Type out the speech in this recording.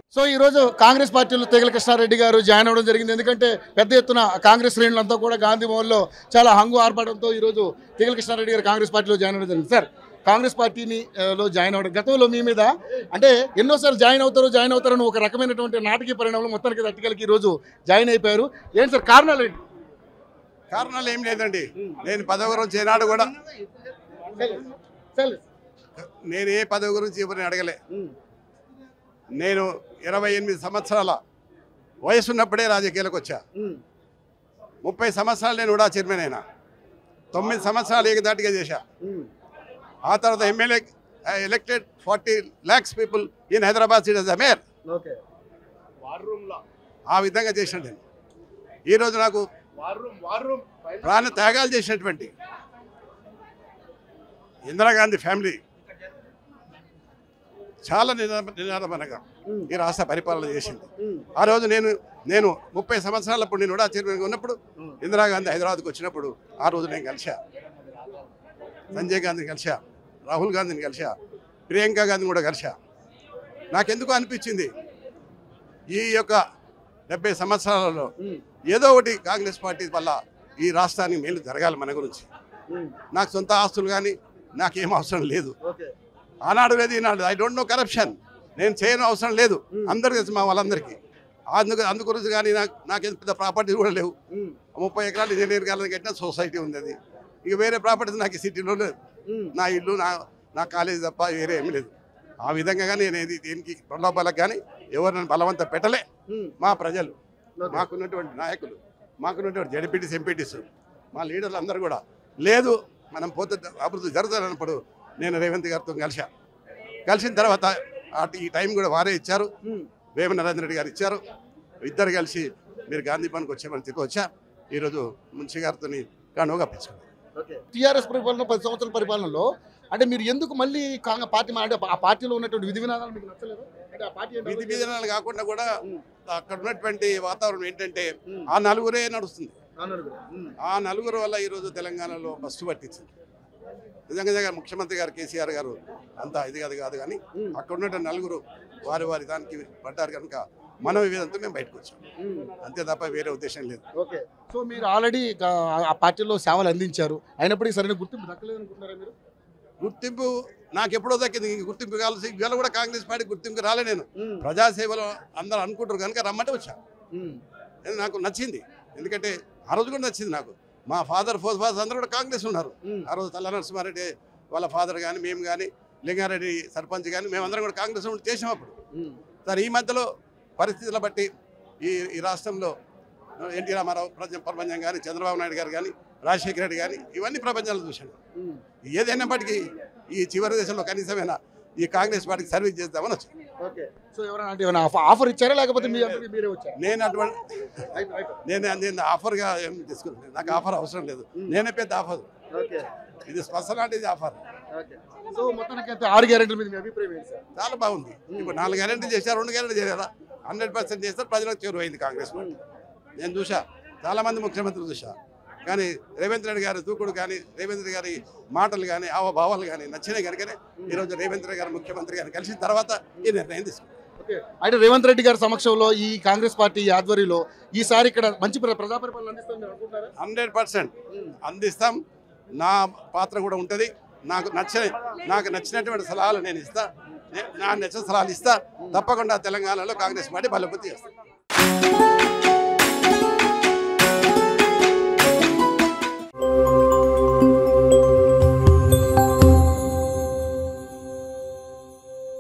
So ఈ రోజు కాంగ్రెస్ పార్టీలో తెగల కృష్ణారెడ్డి గారు జాయిన్ అవ్వడం జరిగింది ఎందుకంటే పెద్ద ఎత్తున కాంగ్రెస్ శ్రేణులంతా కూడా గాంధీ భవన్లో చాలా హంగు ఆర్పడంతో ఈ రోజు తెగల కృష్ణారెడ్డి గారు కాంగ్రెస్ పార్టీలో జాయిన్ అవ్వడం జరిగింది సార్ కాంగ్రెస్ పార్టీని ఆ, లో జాయిన్ అవ్వడం గతంలో మీ మీద అంటే ఎన్నోసార్లు జాయిన్ అవుతారు జాయిన్ అవుతారని ఒక రకమైనటువంటి నాటకీయ పరిణామం మొత్తానికి తట్టుకెళ్ళకి ఈ రోజు జాయిన్ అయిపోయారు ఏంటి సార్ కారణాలు ఏంటి కారణాలు ఏం లేదండి నేను పదవి గురించి ఏనాడు కూడా సార్ నేను ఏ పదవి గురించి ఎవరిని అడగలే నేను ఇరవై ఎనిమిది సంవత్సరాల వయసు ఉన్నప్పుడే రాజకీయాలకు వచ్చా ముప్పై సంవత్సరాలు నేను కూడా చైర్మన్ అయినా తొమ్మిది సంవత్సరాలు ఏకదాటిగా చేశా ఆ తర్వాత MLA elected forty lakhs people in Hyderabad city as a mayor. Okay ఆ విధంగా చేసిన నేను ఈరోజు నాకు ప్రాణ త్యాగాలు చేసినటువంటి ఇందిరాగాంధీ ఫ్యామిలీ చాలా నినా- నినాదమనగా ఈ రాష్ట్ర పరిపాలన చేసింది ఆ రోజు నేను నేను ముప్పై సంవత్సరాలప్పుడు నేను కూడా చైర్మన్గా ఉన్నప్పుడు ఇందిరాగాంధీ హైదరాబాద్కి వచ్చినప్పుడు ఆ రోజు నేను కలిసా సంజయ్ గాంధీని కలిసా రాహుల్ గాంధీని కలిసా ప్రియాంక గాంధీని కూడా కలిసా నాకెందుకు అనిపించింది ఈ యొక్క డెబ్బై సంవత్సరాలలో ఏదో ఒకటి కాంగ్రెస్ పార్టీ వల్ల ఈ రాష్ట్రానికి మేలు జరగాలి మన గురించి నాకు సొంత ఆస్తులు కానీ నాకేం అవసరం లేదు ఓకే ఆనాడు లేదు ఈనాడు ఐ డోంట్ నో కరప్షన్ నేను చేయని అవసరం లేదు అందరికీ తెలుసు మా వాళ్ళందరికీ అందుకు అందు గురించి కానీ నాకు నాకేం పెద్ద ప్రాపర్టీ కూడా లేవు ముప్పై ఎకరాలు ఇంజనీర్ కాలేజ్ కట్టిన సొసైటీ ఉంది అది ఇక వేరే ప్రాపర్టీస్ నాకు ఈ సిటీలో లేదు నా ఇల్లు నా నా కాలేజీ తప్ప వేరే ఏమీ లేదు ఆ విధంగా కానీ నేను ఏది దేనికి ప్రలోభాలకు కానీ ఎవరిని బలవంత పెట్టలే మా ప్రజలు మాకున్నటువంటి నాయకులు మాకున్నటువంటి జడిపిటీస్ ఎంపీటీస్ మా లీడర్లు అందరూ కూడా లేదు మనం పోతే అభివృద్ధి జరుగుతుందన్నప్పుడు నేను రేవంత్ గారితో కలిసా కలిసిన తర్వాత అటు ఈ టైం కూడా వారే ఇచ్చారు వేమ నరేంద్ర రెడ్డి గారు ఇచ్చారు ఇద్దరు కలిసి మీరు గాంధీ పనికి వచ్చామని తిరిగి వచ్చా ఈరోజు మున్షి గారితో కానుగా కప్పించుకున్నాను టీఆర్ఎస్ పరిపాలన పది సంవత్సరాల పరిపాలనలో అంటే మీరు ఎందుకు మళ్ళీ కాంగ్రెస్ పార్టీ మా- అంటే ఆ పార్టీలో ఉన్నటువంటి విధి విధానాలు మీకు నచ్చలేదు అంటే ఆ పార్టీ ఏంటో విధి విధానాలు కాకుండా కూడా ఉమ్. అక్కడ ఉన్నటువంటి వాతావరణం ఏంటంటే ఉమ్. ఆ నలుగురే నడుస్తుంది అన్నారు కూడా. ఉమ్. ఆ నలుగురు వల్ల ఈరోజు తెలంగాణలో బస్సు పట్టించింది నిజంగా నిజంగా ముఖ్యమంత్రి గారు కేసీఆర్ గారు అంత ఇది కాదు కాదు కానీ ఉమ్. అక్కడ ఉన్నటువంటి నలుగురు వారి వారి దానికి పడ్డారు కనుక మన విధంతో మేము బయటకు వచ్చాం ఉమ్. అంతే తప్ప వేరే ఉద్దేశం లేదు ఓకే సో మీరు ఆల్రెడీ ఆ పార్టీలో సేవలు అందించారు అయినప్పటికీ సరైన గుర్తింపు దక్కలేదు అనుకుంటున్నారా మీరు గుర్తింపు నాకు ఎప్పుడో దక్కింది ఇంక గుర్తింపు కావాల్సి ఇవాళ కూడా కాంగ్రెస్ పార్టీ గుర్తింపు రాలే నేను ప్రజాసేవలో అందరూ అనుకుంటారు కనుక రమ్మంటే వచ్చా ఉమ్. ఇది నాకు నచ్చింది ఎందుకంటే ఆ రోజు కూడా నచ్చింది నాకు మా ఫాదర్ ఫోర్ ఫాదర్స్ అందరూ కూడా కాంగ్రెస్ ఉన్నారు ఉమ్. ఆ రోజు తల్ల నరసింహారెడ్డి వాళ్ళ ఫాదర్ కానీ మేము కానీ లింగారెడ్డి సర్పంచ్ కానీ మేమందరం కూడా కాంగ్రెస్ ఉండి చేసాం అప్పుడు ఉమ్. సరే ఈ మధ్యలో పరిస్థితుల బట్టి ఈ ఈ రాష్ట్రంలో ఎన్టీ రామారావు ప్రజ ప్రపంచం కానీ చంద్రబాబు నాయుడు గారు కానీ రాజశేఖర రెడ్డి కానీ ఇవన్నీ ప్రపంచాలు చూశాను ఉమ్. ఏదైనప్పటికీ ఈ చివరి దేశంలో కనీసమైనా ఈ కాంగ్రెస్ పార్టీకి సర్వీస్ చేద్దామని వచ్చాను ఓకే సో ఎవరైనా అంటే ఏమైనా ఆఫర్- ఆఫర్ ఇచ్చారా లేకపోతే మీ అందరికీ మీరే వచ్చారా నేను అటువంటి అయిపో- అయిపో. నేను నేను ఆఫర్గా ఏం తీసుకున్నాను నాకు ఆఫర్ అవసరం లేదు నేనే పెద్ద ఆఫర్ ఓకే ఇది స్పెషల్ ఆఫర్ ఓకే సో మొత్తానికి అయితే ఆరు గ్యారెంటీల మీద మీ అభిప్రాయం ఏంటి సార్ చాలా బాగుంది ఇప్పుడు నాలుగు గ్యారెంటీ చేశారు రెండు గ్యారెంటీ చేశారా హండ్రెడ్ పర్సెంట్ చేస్తారు ప్రజలకు చేరువైంది కాంగ్రెస్ పార్టీ నేను చూసా చాలా మంది ముఖ్యమంత్రులు చూసా కానీ రేవంత్ రెడ్డి గారి దూకుడు కానీ రేవంత్ రెడ్డి గారి మాటలు కానీ హావభావాలు కానీ నచ్చినాయి కనుకనే ఈరోజు రేవంత్ రెడ్డి గారు ముఖ్యమంత్రి గారిని కలిసిన తర్వాత ఈ నిర్ణయం తీసుకున్నాను ఓకే అయితే రేవంత్ రెడ్డి గారి సమక్షంలో ఈ కాంగ్రెస్ పార్టీ ఆధ్వర్యంలో ఈసారి ఇక్కడ మంచి ప్ర- ప్రజా పరిపాలన అందిస్తామని మీరు అనుకుంటున్నారా హండ్రెడ్ పర్సెంట్ అందిస్తాం నా పాత్ర కూడా ఉంటుంది నాకు నచ్చిన నాకు నచ్చినటువంటి సలహాలు నేను ఇస్తా నే- నా నచ్చిన సలహాలు ఇస్తా తప్పకుండా తెలంగాణలో కాంగ్రెస్ పార్టీ బలపతి చేస్తాను